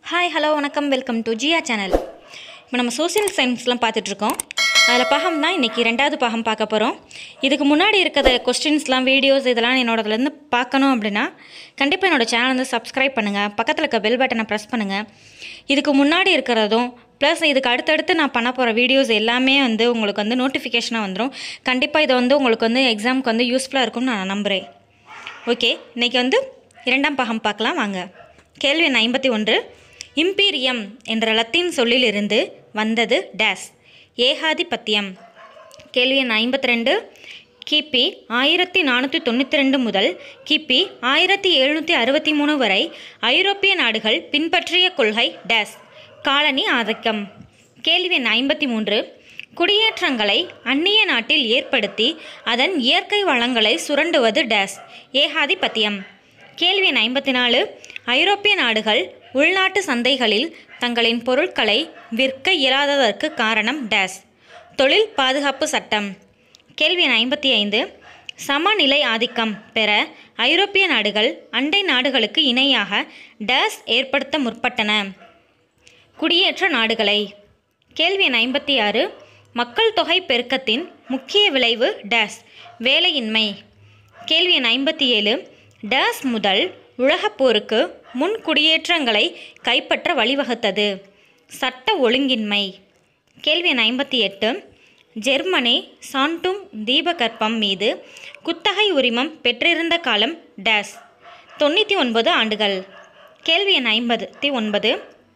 hi hello வணக்கம் welcome to Jiya channel இப்போ நம்ம சோசியல் சயின்ஸ்லாம் பார்த்துட்ருக்கோம் அதில் பாகம் தான் இன்றைக்கி ரெண்டாவது பாகம் பார்க்க போகிறோம் இதுக்கு முன்னாடி இருக்கிற கொஸ்டின்ஸ்லாம் வீடியோஸ் இதெல்லாம் என்னோடதுலேருந்து பார்க்கணும் அப்படின்னா கண்டிப்பாக என்னோடய சேனல் வந்து சப்ஸ்கிரைப் பண்ணுங்கள் பக்கத்தில் இருக்க பெல் பட்டனை ப்ரெஸ் பண்ணுங்கள் இதுக்கு முன்னாடி இருக்கிறதும் ப்ளஸ் இதுக்கு அடுத்தடுத்து நான் பண்ண போகிற வீடியோஸ் எல்லாமே வந்து உங்களுக்கு வந்து நோட்டிஃபிகேஷனாக வந்துடும் கண்டிப்பாக இது வந்து உங்களுக்கு வந்து எக்ஸாமுக்கு வந்து யூஸ்ஃபுல்லாக இருக்கும்னு நான் நம்புகிறேன் ஓகே இன்றைக்கி வந்து இரண்டாம் பாகம் பார்க்கலாம் வாங்க கேள்வி எண் ஐம்பத்தி ஒன்று இம்பீரியம் என்ற லத்தீன் சொல்லிலிருந்து வந்தது டேஸ் ஏகாதிபத்தியம் கேள்வி எண் ஐம்பத்தி ரெண்டு கிபி ஆயிரத்தி நானூற்றி தொண்ணூற்றி ரெண்டு முதல் கிபி ஆயிரத்தி எழுநூற்றி அறுபத்தி மூணு வரை ஐரோப்பிய நாடுகள் பின்பற்றிய கொள்கை டேஸ் காலனி ஆதிக்கம் கேள்வி எண் ஐம்பத்தி மூன்று குடியேற்றங்களை அந்நிய நாட்டில் ஏற்படுத்தி அதன் இயற்கை வளங்களை சுரண்டுவது டேஸ் ஏகாதிபத்தியம் கேள்வி எண் ஐம்பத்தி நாலு ஐரோப்பிய நாடுகள் உள்நாட்டு சந்தைகளில் தங்களின் பொருட்களை விற்க இயலாததற்கு காரணம் டேஸ் தொழில் பாதுகாப்பு சட்டம் கேள்வி எண் ஐம்பத்தி ஐந்து சமநிலை ஆதிக்கம் பெற ஐரோப்பிய நாடுகள் அண்டை நாடுகளுக்கு இணையாக டேஸ் ஏற்படுத்த முற்பட்டன குடியேற்ற நாடுகளை கேள்வி எண் ஐம்பத்தி ஆறு மக்கள் தொகை பெருக்கத்தின் முக்கிய விளைவு டேஸ் வேலையின்மை கேள்வி எண் ஐம்பத்தி ஏழு டேஸ் முதல் உலகப் போருக்கு முன் குடியேற்றங்களை கைப்பற்ற வழிவகுத்தது சட்ட ஒழுங்கின்மை கேள்வி எண் ஐம்பத்தி எட்டு ஜெர்மனி சான்டும் தீபகற்பம் மீது குத்தகை உரிமம் பெற்றிருந்த காலம் டேஸ் தொண்ணூற்றி ஒன்பது ஆண்டுகள் கேள்வி எண் ஐம்பத்தி ஒன்பது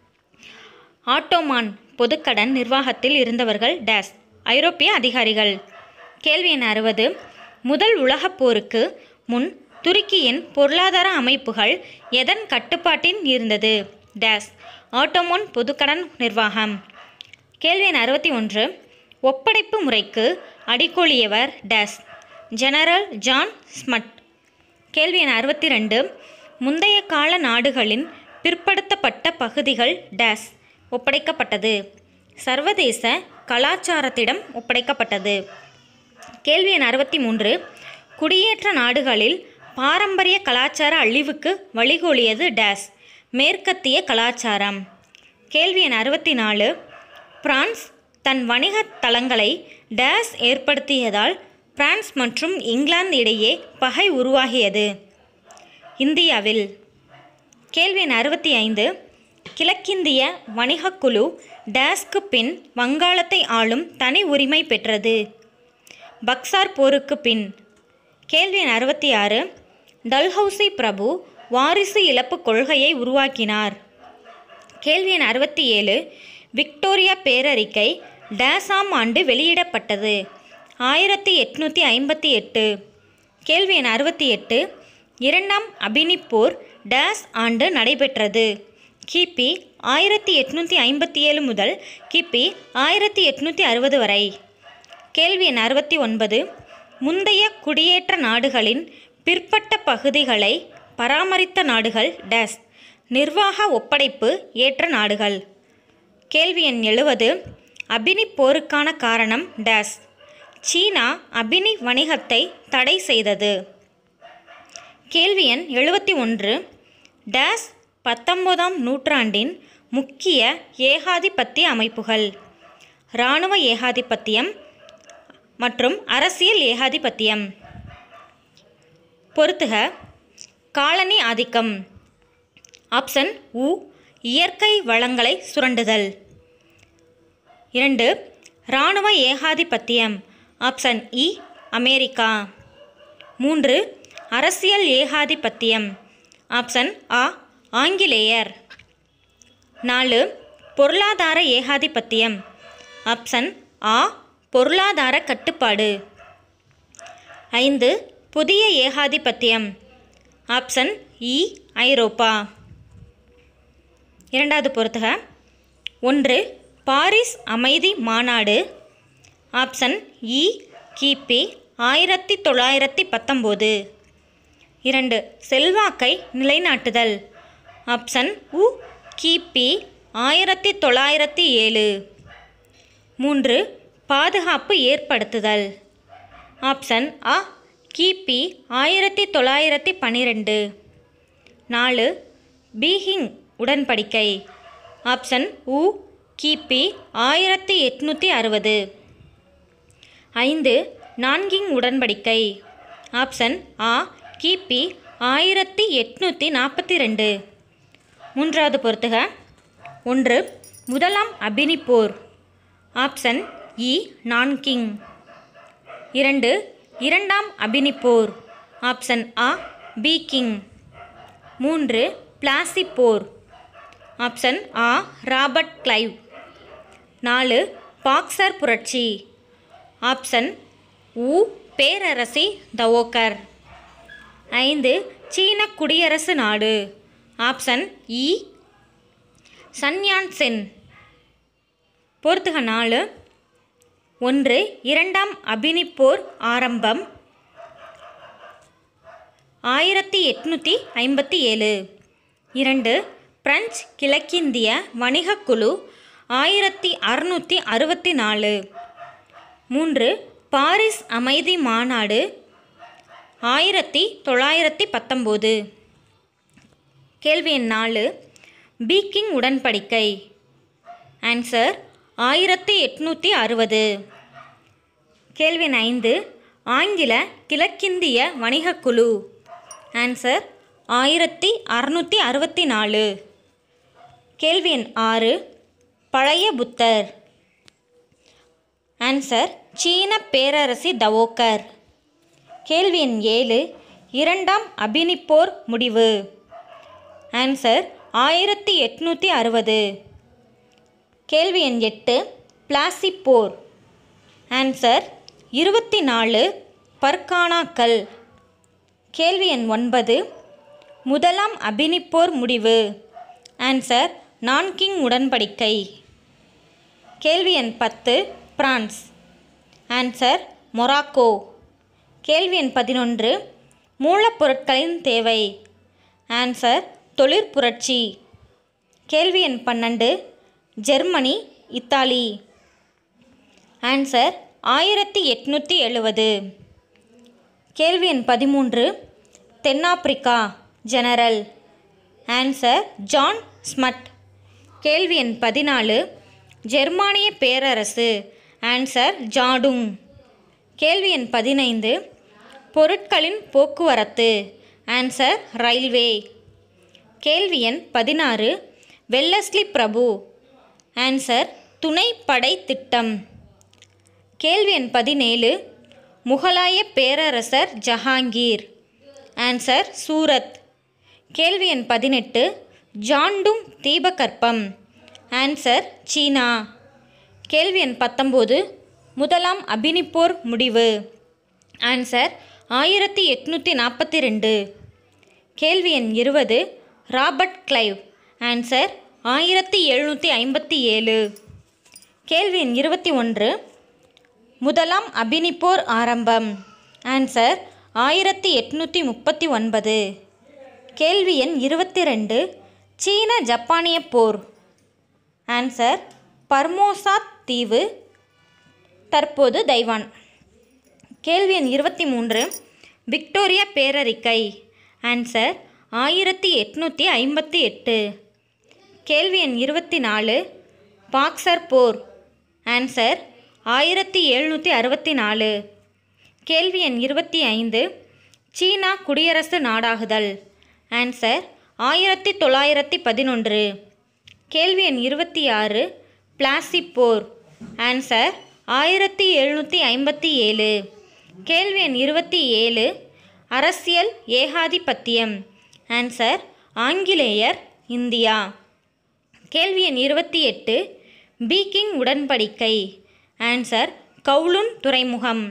ஆட்டோமான் பொதுக்கடன் நிர்வாகத்தில் இருந்தவர்கள் டேஸ் ஐரோப்பிய அதிகாரிகள் கேள்வி எண் அறுபது முதல் உலகப் போருக்கு முன் துருக்கியின் பொருளாதார அமைப்புகள் எதன் கட்டுப்பாட்டின் இருந்தது டேஸ் ஆட்டோமான் பொதுக்கடன் நிர்வாகம் கேள்வி எண் அறுபத்தி ஒன்று ஒப்படைப்பு முறைக்கு அடிக்கோலியவர் டேஸ் ஜெனரல் ஜான் ஸ்மட் கேள்வி எண் அறுபத்தி ரெண்டு முந்தைய கால நாடுகளின் பிற்படுத்தப்பட்ட பகுதிகள் டேஸ் ஒப்படைக்கப்பட்டது சர்வதேச கலாச்சாரத்திடம் ஒப்படைக்கப்பட்டது கேள்வி எண் அறுபத்தி மூன்று குடியேற்ற நாடுகளில் பாரம்பரிய கலாச்சார அழிவுக்கு வழிகோலியது டேஸ் மேற்கத்திய கலாச்சாரம் கேள்வி எண் அறுபத்தி நாலு பிரான்ஸ் தன் வணிகத் தளங்களை டேஸ் ஏற்படுத்தியதால் பிரான்ஸ் மற்றும் இங்கிலாந்து இடையே பகை உருவாகியது இந்தியாவில் கேள்வி எண் அறுபத்தி ஐந்து கிழக்கிந்திய வணிகக் குழு டேஸ்க்கு பின் வங்காளத்தை ஆளும் தனி உரிமை பெற்றது பக்சார் போருக்கு பின் கேள்வி எண் அறுபத்தி ஆறு டல்ஹவுசி பிரபு வாரிசு இழப்பு கொள்கையை உருவாக்கினார் கேள்வி எண் அறுபத்தி ஏழு விக்டோரியா பேரறிக்கை டேஸாம் ஆண்டு வெளியிடப்பட்டது ஆயிரத்தி எட்நூற்றி ஐம்பத்தி எட்டு கேள்வி எண் அறுபத்தி எட்டு இரண்டாம் அபினிப் போர் டேஸ் ஆண்டு நடைபெற்றது கிபி ஆயிரத்தி எட்நூற்றி ஐம்பத்தி ஏழு முதல் கிபி ஆயிரத்தி எட்நூற்றி அறுபது வரை கேள்வி எண் அறுபத்தி ஒன்பது முந்தைய குடியேற்ற நாடுகளின் பிற்பட்ட பகுதிகளை பராமரித்த நாடுகள் டேஸ் நிர்வாக ஒப்படைப்பு ஏற்ற நாடுகள் கேள்வி எண் எழுபது அபினி போருக்கான காரணம் டேஸ் சீனா அபினி வணிகத்தை தடை செய்தது கேள்வி எண் எழுபத்தி ஒன்று டேஸ் பத்தொன்பதாம் நூற்றாண்டின் முக்கிய ஏகாதிபத்திய அமைப்புகள் இராணுவ ஏகாதிபத்தியம் மற்றும் அரசியல் ஏகாதிபத்தியம் பொறுத்துக காலனி ஆதிக்கம் ஆப்ஷன் உ இயற்கை வளங்களை சுரண்டுதல் இரண்டு இராணுவ ஏகாதிபத்தியம் ஆப்ஷன் இ அமெரிக்கா மூன்று அரசியல் ஏகாதிபத்தியம் ஆப்ஷன் ஆ ஆங்கிலேயர் நாலு பொருளாதார ஏகாதிபத்தியம் ஆப்ஷன் ஆ பொருளாதார கட்டுப்பாடு ஐந்து புதிய ஏகாதிபத்தியம் ஆப்ஷன் இ ஐரோப்பா இரண்டாவது பொறுத்துக ஒன்று பாரிஸ் அமைதி மாநாடு ஆப்ஷன் இ கிபி ஆயிரத்தி தொள்ளாயிரத்தி பத்தொம்போது இரண்டு செல்வாக்கை நிலைநாட்டுதல் ஆப்ஷன் உ கிபி ஆயிரத்தி தொள்ளாயிரத்தி ஏழு மூன்று பாதுகாப்பு ஏற்படுத்துதல் ஆப்ஷன் அ கிபி ஆயிரத்தி தொள்ளாயிரத்தி பன்னிரெண்டு நாலு பீஹிங் உடன்படிக்கை ஆப்ஷன் உ கிபி ஆயிரத்தி எட்நூற்றி அறுபது ஐந்து நான்கிங் உடன்படிக்கை ஆப்ஷன் ஆ கிபி ஆயிரத்தி எட்நூற்றி நாற்பத்தி ரெண்டு மூன்றாவது பொறுத்துக ஒன்று முதலாம் அபினி போர் ஆப்ஷன் இ நான்கிங் இரண்டு இரண்டாம் அபினி போர் ஆப்ஷன் ஆ பி கிங் மூன்று பிளாசி போர் ஆப்ஷன் ஆ ராபர்ட் கிளைவ் நாலு பாக்சர் புரட்சி ஆப்ஷன் உ பேரரசி தவோக்கர் ஐந்து சீன குடியரசு நாடு ஆப்ஷன் இ சன்யான் சென் பொறுத்துக நாலு ஒன்று இரண்டாம் அபினி போர் ஆரம்பம் ஆயிரத்தி எட்நூற்றி ஐம்பத்தி ஏழு இரண்டு பிரெஞ்சு கிழக்கிந்திய வணிகக் குழு ஆயிரத்தி அறுநூற்றி அறுபத்தி நாலு மூன்று பாரிஸ் அமைதி மாநாடு ஆயிரத்தி தொள்ளாயிரத்தி பத்தொம்போது கேள்வி எண் நாலு பீக்கிங் உடன்படிக்கை ஆன்சர் ஆயிரத்தி எட்நூற்றி அறுபது கேள்வி எண் ஐந்து ஆங்கில கிழக்கிந்திய வணிகக் குழு ஆன்சர் ஆயிரத்தி அறுநூற்றி அறுபத்தி நாலு கேள்வி எண் ஆறு பழைய புத்தர் ஆன்சர் சீன பேரரசி தவோக்கர் கேள்வி எண் ஏழு இரண்டாம் அபினிப்போர் முடிவு ஆன்சர் ஆயிரத்தி எட்நூற்றி அறுபது கேள்வி எண் எட்டு பிளாசி போர் ஆன்சர் இருபத்தி நாலு பர்கானாக்கள் கேள்வி எண் ஒன்பது முதலாம் அபினிப்போர் முடிவு ஆன்சர் நான்கிங் உடன்படிக்கை கேள்வி எண் பத்து பிரான்ஸ் ஆன்சர் மொராக்கோ கேள்வி எண் பதினொன்று மூலப்பொருட்களின் தேவை ஆன்சர் தொழிற்புரட்சி கேள்வி எண் பன்னெண்டு ஜெர்மனி இத்தாலி ஆன்சர் ஆயிரத்தி எட்நூற்றி எழுவது கேள்வி எண் பதிமூன்று தென்னாப்பிரிக்கா ஜெனரல் ஆன்சர் ஜான் ஸ்மட் கேள்வி எண் பதினாலு ஜெர்மானிய பேரரசு ஆன்சர் ஜாடுங் கேள்வி எண் பதினைந்து பொருட்களின் போக்குவரத்து ஆன்சர் ரயில்வே கேள்வி எண் பதினாறு வெல்லஸ்லி பிரபு ஆன்சர் துணைப்படை திட்டம் கேள்வி எண் பதினேழு முகலாய பேரரசர் ஜஹாங்கீர் ஆன்சர் சூரத் கேள்வி எண் பதினெட்டு ஜாண்டும் தீபகற்பம் ஆன்சர் சீனா கேள்வி எண் பத்தொம்போது முதலாம் அபினிப்போர் முடிவு ஆன்சர் ஆயிரத்தி எட்நூற்றி நாற்பத்தி ரெண்டு கேள்வி எண் இருபது ராபர்ட் கிளைவ் ஆன்சர் ஆயிரத்தி எழுநூற்றி ஐம்பத்தி ஏழு கேள்வி எண் இருபத்தி ஒன்று முதலாம் அபினிப்போர் ஆரம்பம் ஆன்சர் ஆயிரத்தி எட்நூற்றி முப்பத்தி ஒன்பது கேள்வி எண் இருபத்தி ரெண்டு சீன ஜப்பானிய போர் ஆன்சர் பர்மோசாத் தீவு தற்போது தைவான் கேள்வி எண் இருபத்தி மூன்று விக்டோரியா பேரறிக்கை ஆன்சர் ஆயிரத்தி எட்நூற்றி ஐம்பத்தி எட்டு கேள்வி எண் இருபத்தி நாலு பாக்சர் போர் ஆன்சர் ஆயிரத்தி எழுநூற்றி அறுபத்தி நாலு கேள்வி எண் இருபத்தி ஐந்து சீனா குடியரசு நாடாகுதல் ஆன்சர் ஆயிரத்தி தொள்ளாயிரத்தி பதினொன்று கேள்வி எண் இருபத்தி ஆறு பிளாசி போர் ஆன்சர் ஆயிரத்தி எழுநூற்றி ஐம்பத்தி ஏழு கேள்வி எண் இருபத்தி ஏழு அரசியல் ஏகாதிபத்தியம் ஆன்சர் ஆங்கிலேயர் இந்தியா கேள்வி எண் இருபத்தி எட்டு பீக்கிங் உடன்படிக்கை ஆன்சர் கவுலுன் துறைமுகம்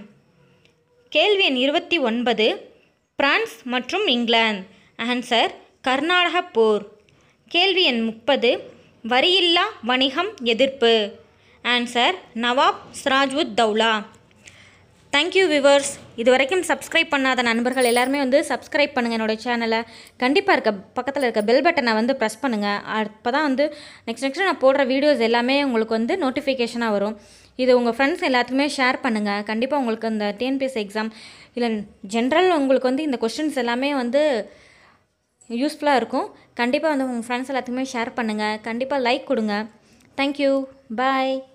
கேள்வி எண் இருபத்தி ஒன்பது பிரான்ஸ் மற்றும் இங்கிலாந்து ஆன்சர் கர்நாடக போர் கேள்வி எண் முப்பது வரியில்லா வணிகம் எதிர்ப்பு answer Nawab Siraj ud Daulah thank you viewers இது வரைக்கும் சப்ஸ்கிரைப் பண்ணாத நண்பர்கள் எல்லாருமே வந்து சப்ஸ்கிரைப் பண்ணுங்கள் என்னோட சேனலை கண்டிப்பாக இருக்க பக்கத்தில் இருக்க பெல் பட்டனை வந்து ப்ரெஸ் பண்ணுங்கள் அப்போ தான் வந்து நெக்ஸ்ட் நெக்ஸ்ட் நான் போடுற வீடியோஸ் எல்லாமே உங்களுக்கு வந்து நோட்டிஃபிகேஷனாக வரும் இது உங்கள் ஃப்ரெண்ட்ஸ் எல்லாத்துக்குமே ஷேர் பண்ணுங்கள் கண்டிப்பாக உங்களுக்கு இந்த டிஎன்பிஎஸ் எக்ஸாம் இல்லை ஜென்ரல் உங்களுக்கு வந்து இந்த கொஷின்ஸ் எல்லாமே வந்து யூஸ்ஃபுல்லாக இருக்கும் கண்டிப்பாக வந்து உங்கள் ஃப்ரெண்ட்ஸ் எல்லாத்துக்குமே ஷேர் பண்ணுங்கள் கண்டிப்பாக லைக் கொடுங்க தேங்க்யூ பாய்